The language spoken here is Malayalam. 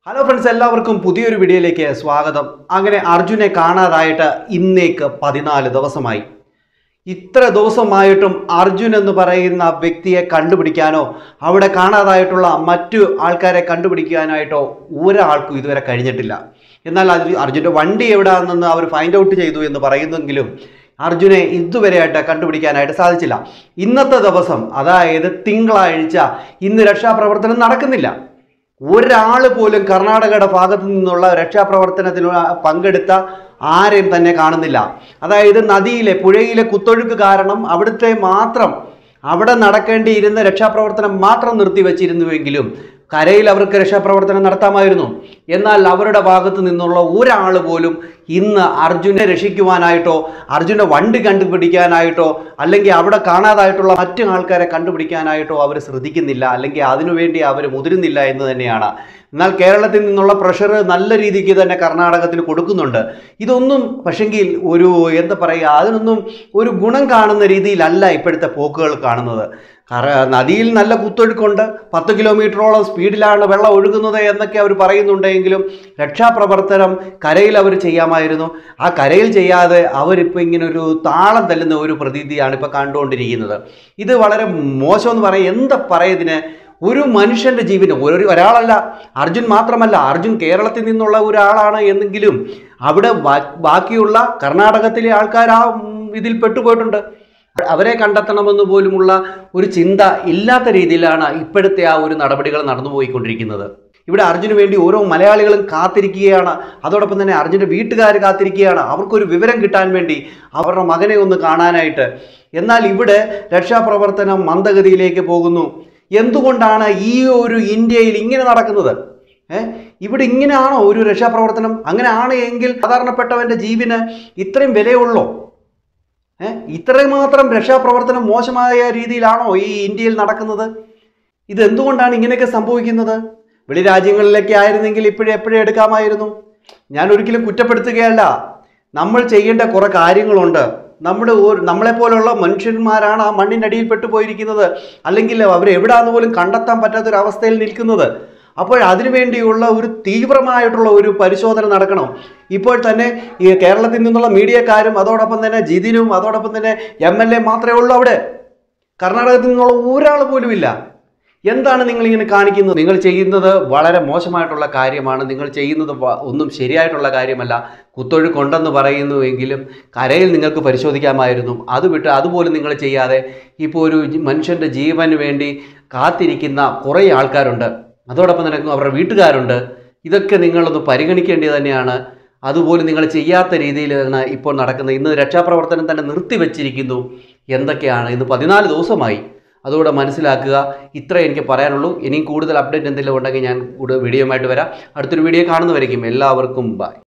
ഹലോ ഫ്രണ്ട്സ് എല്ലാവർക്കും പുതിയൊരു വീഡിയോയിലേക്ക് സ്വാഗതം അങ്ങനെ അർജുനെ കാണാതായിട്ട് ഇന്നേക്ക് പതിനാല് ദിവസമായി ഇത്ര ദിവസമായിട്ടും അർജുൻ എന്ന് പറയുന്ന വ്യക്തിയെ കണ്ടുപിടിക്കാനോ അവിടെ കാണാതായിട്ടുള്ള മറ്റു ആൾക്കാരെ കണ്ടുപിടിക്കാനായിട്ടോ ഒരാൾക്കും ഇതുവരെ കഴിഞ്ഞിട്ടില്ല എന്നാൽ അത് അർജുൻ്റെ വണ്ടി എവിടെയാണെന്ന് അവർ ഫൈൻഡ് ഔട്ട് ചെയ്തു എന്ന് പറയുന്നെങ്കിലും അർജുനെ ഇതുവരെയായിട്ട് കണ്ടുപിടിക്കാനായിട്ട് സാധിച്ചില്ല ഇന്നത്തെ ദിവസം അതായത് തിങ്കളാഴ്ച ഇന്ന് രക്ഷാപ്രവർത്തനം നടക്കുന്നില്ല ഒരാൾ പോലും കർണാടകയുടെ ഭാഗത്തു നിന്നുള്ള രക്ഷാപ്രവർത്തനത്തിൽ പങ്കെടുത്ത ആരെയും തന്നെ കാണുന്നില്ല അതായത് നദിയിലെ പുഴയിലെ കുത്തൊഴുക്ക് കാരണം അവിടുത്തെ മാത്രം അവിടെ നടക്കേണ്ടിയിരുന്ന രക്ഷാപ്രവർത്തനം മാത്രം നിർത്തിവെച്ചിരുന്നുവെങ്കിലും കരയിൽ അവർക്ക് രക്ഷാപ്രവർത്തനം നടത്താമായിരുന്നു എന്നാൽ അവരുടെ ഭാഗത്ത് നിന്നുള്ള ഒരാൾ പോലും ഇന്ന് അർജുനെ രക്ഷിക്കുവാനായിട്ടോ അർജുനെ വണ്ടി കണ്ടുപിടിക്കാനായിട്ടോ അല്ലെങ്കിൽ അവിടെ കാണാതായിട്ടുള്ള മറ്റു ആൾക്കാരെ കണ്ടുപിടിക്കാനായിട്ടോ അവർ ശ്രദ്ധിക്കുന്നില്ല അല്ലെങ്കിൽ അതിനുവേണ്ടി അവർ മുതിരുന്നില്ല എന്ന് തന്നെയാണ് എന്നാൽ കേരളത്തിൽ നിന്നുള്ള പ്രഷർ നല്ല രീതിക്ക് തന്നെ കർണാടകത്തിന് കൊടുക്കുന്നുണ്ട് ഇതൊന്നും പക്ഷെങ്കിൽ ഒരു എന്താ പറയുക അതിനൊന്നും ഒരു ഗുണം കാണുന്ന രീതിയിലല്ല ഇപ്പോഴത്തെ പോക്കുകൾ കാണുന്നത് കര നദിയിൽ നല്ല കുത്തൊഴുക്കുണ്ട് പത്ത് കിലോമീറ്ററോളം സ്പീഡിലാണ് വെള്ളം ഒഴുകുന്നത് എന്നൊക്കെ അവർ പറയുന്നുണ്ടെങ്കിലും രക്ഷാപ്രവർത്തനം കരയിൽ അവർ ചെയ്യാമായിരുന്നു ആ കരയിൽ ചെയ്യാതെ അവരിപ്പോൾ ഇങ്ങനെ ഒരു താളം തല്ലുന്ന ഒരു പ്രതീതിയാണ് ഇപ്പോൾ കണ്ടുകൊണ്ടിരിക്കുന്നത് ഇത് വളരെ മോശമെന്ന് പറയാം എന്താ പറയുന്നതിന് ഒരു മനുഷ്യൻ്റെ ജീവന് ഒരു ഒരാളല്ല അർജുൻ മാത്രമല്ല അർജുൻ കേരളത്തിൽ നിന്നുള്ള ഒരാളാണ് എന്നെങ്കിലും അവിടെ ബാ- ബാക്കിയുള്ള കർണാടകത്തിലെ ആൾക്കാർ ആ ഉം, ഇതിൽ പെട്ടുപോയിട്ടുണ്ട് അവരെ കണ്ടെത്തണമെന്ന് പോലുമുള്ള ഒരു ചിന്ത ഇല്ലാത്ത രീതിയിലാണ് ഇപ്പോഴത്തെ ആ ഒരു നടപടികൾ നടന്നു പോയിക്കൊണ്ടിരിക്കുന്നത് ഇവിടെ അർജുന് വേണ്ടി ഓരോ മലയാളികളും കാത്തിരിക്കുകയാണ് അതോടൊപ്പം തന്നെ അർജുൻ്റെ വീട്ടുകാർ കാത്തിരിക്കുകയാണ് അവർക്കൊരു വിവരം കിട്ടാൻ വേണ്ടി അവരുടെ മകനെ ഒന്ന് കാണാനായിട്ട് എന്നാൽ ഇവിടെ രക്ഷാപ്രവർത്തനം മന്ദഗതിയിലേക്ക് പോകുന്നു എന്തുകൊണ്ടാണ് ഈ ഒരു ഇന്ത്യയിൽ ഇങ്ങനെ നടക്കുന്നത് ഏ ഇവിടെ ഇങ്ങനെയാണോ ഒരു രക്ഷാപ്രവർത്തനം അങ്ങനെ ആണ് എങ്കിൽ സാധാരണപ്പെട്ടവൻ്റെ ജീവന് ഇത്രയും വിലയുള്ളോ ഏ ഇത്രയും മാത്രം രക്ഷാപ്രവർത്തനം മോശമായ രീതിയിലാണോ ഈ ഇന്ത്യയിൽ നടക്കുന്നത് ഇത് എന്തുകൊണ്ടാണ് ഇങ്ങനെയൊക്കെ സംഭവിക്കുന്നത് വെളി രാജ്യങ്ങളിലൊക്കെ ആയിരുന്നെങ്കിൽ ഇപ്പോഴേ എപ്പോഴേ എടുക്കാമായിരുന്നു ഞാൻ ഒരിക്കലും കുറ്റപ്പെടുത്തുകയല്ല നമ്മൾ ചെയ്യേണ്ട കുറേ കാര്യങ്ങളുണ്ട് നമ്മുടെ ഓ- നമ്മളെപ്പോലുള്ള മനുഷ്യന്മാരാണ് ആ മണ്ണിനടിയിൽ പെട്ടുപോയിരിക്കുന്നത് അല്ലെങ്കിൽ അവർ എവിടാന്ന് പോലും കണ്ടെത്താൻ പറ്റാത്തൊരു അവസ്ഥയിൽ നിൽക്കുന്നത് അപ്പോൾ അതിനുവേണ്ടിയുള്ള ഒരു തീവ്രമായിട്ടുള്ള ഒരു പരിശോധന നടക്കണം ഇപ്പോൾ തന്നെ ഈ കേരളത്തിൽ നിന്നുള്ള മീഡിയക്കാരും അതോടൊപ്പം തന്നെ ജിതിനും അതോടൊപ്പം തന്നെ എം എൽ എ മാത്രമേ ഉള്ളൂ അവിടെ കർണാടകത്തിൽ നിന്നുള്ള ഒരാൾ പോലും ഇല്ല എന്താണ് നിങ്ങൾ ഇങ്ങനെ കാണിക്കുന്നത് നിങ്ങൾ ചെയ്യുന്നത് വളരെ മോശമായിട്ടുള്ള കാര്യമാണ് നിങ്ങൾ ചെയ്യുന്നത് വ- ഒന്നും ശരിയായിട്ടുള്ള കാര്യമല്ല കുത്തൊഴുക്കുണ്ടെന്ന് പറയുന്നുവെങ്കിലും കരയിൽ നിങ്ങൾക്ക് പരിശോധിക്കാമായിരുന്നു അത് വിട്ട് അതുപോലും നിങ്ങൾ ചെയ്യാതെ ഇപ്പോൾ ഒരു ജി- മനുഷ്യൻ്റെ ജീവന് വേണ്ടി കാത്തിരിക്കുന്ന കുറേ ആൾക്കാരുണ്ട് അതോടൊപ്പം തന്നെ അവരുടെ വീട്ടുകാരുണ്ട് ഇതൊക്കെ നിങ്ങളൊന്ന് പരിഗണിക്കേണ്ടത് തന്നെയാണ് അതുപോലും നിങ്ങൾ ചെയ്യാത്ത രീതിയിലാണ് ഇപ്പോൾ നടക്കുന്നത് ഇന്ന് രക്ഷാപ്രവർത്തനം തന്നെ നിർത്തിവെച്ചിരിക്കുന്നു എന്തൊക്കെയാണ് ഇന്ന് പതിനാല് ദിവസമായി അതുകൂടെ മനസ്സിലാക്കുക ഇത്ര എനിക്ക് പറയാനുള്ളൂ ഇനിയും കൂടുതൽ അപ്ഡേറ്റ് എന്തെങ്കിലും ഉണ്ടെങ്കിൽ ഞാൻ കൂടുതൽ വീഡിയോ ആയിട്ട് വരാം അടുത്തൊരു വീഡിയോ കാണുന്നവരേക്കും എല്ലാവർക്കും ബൈ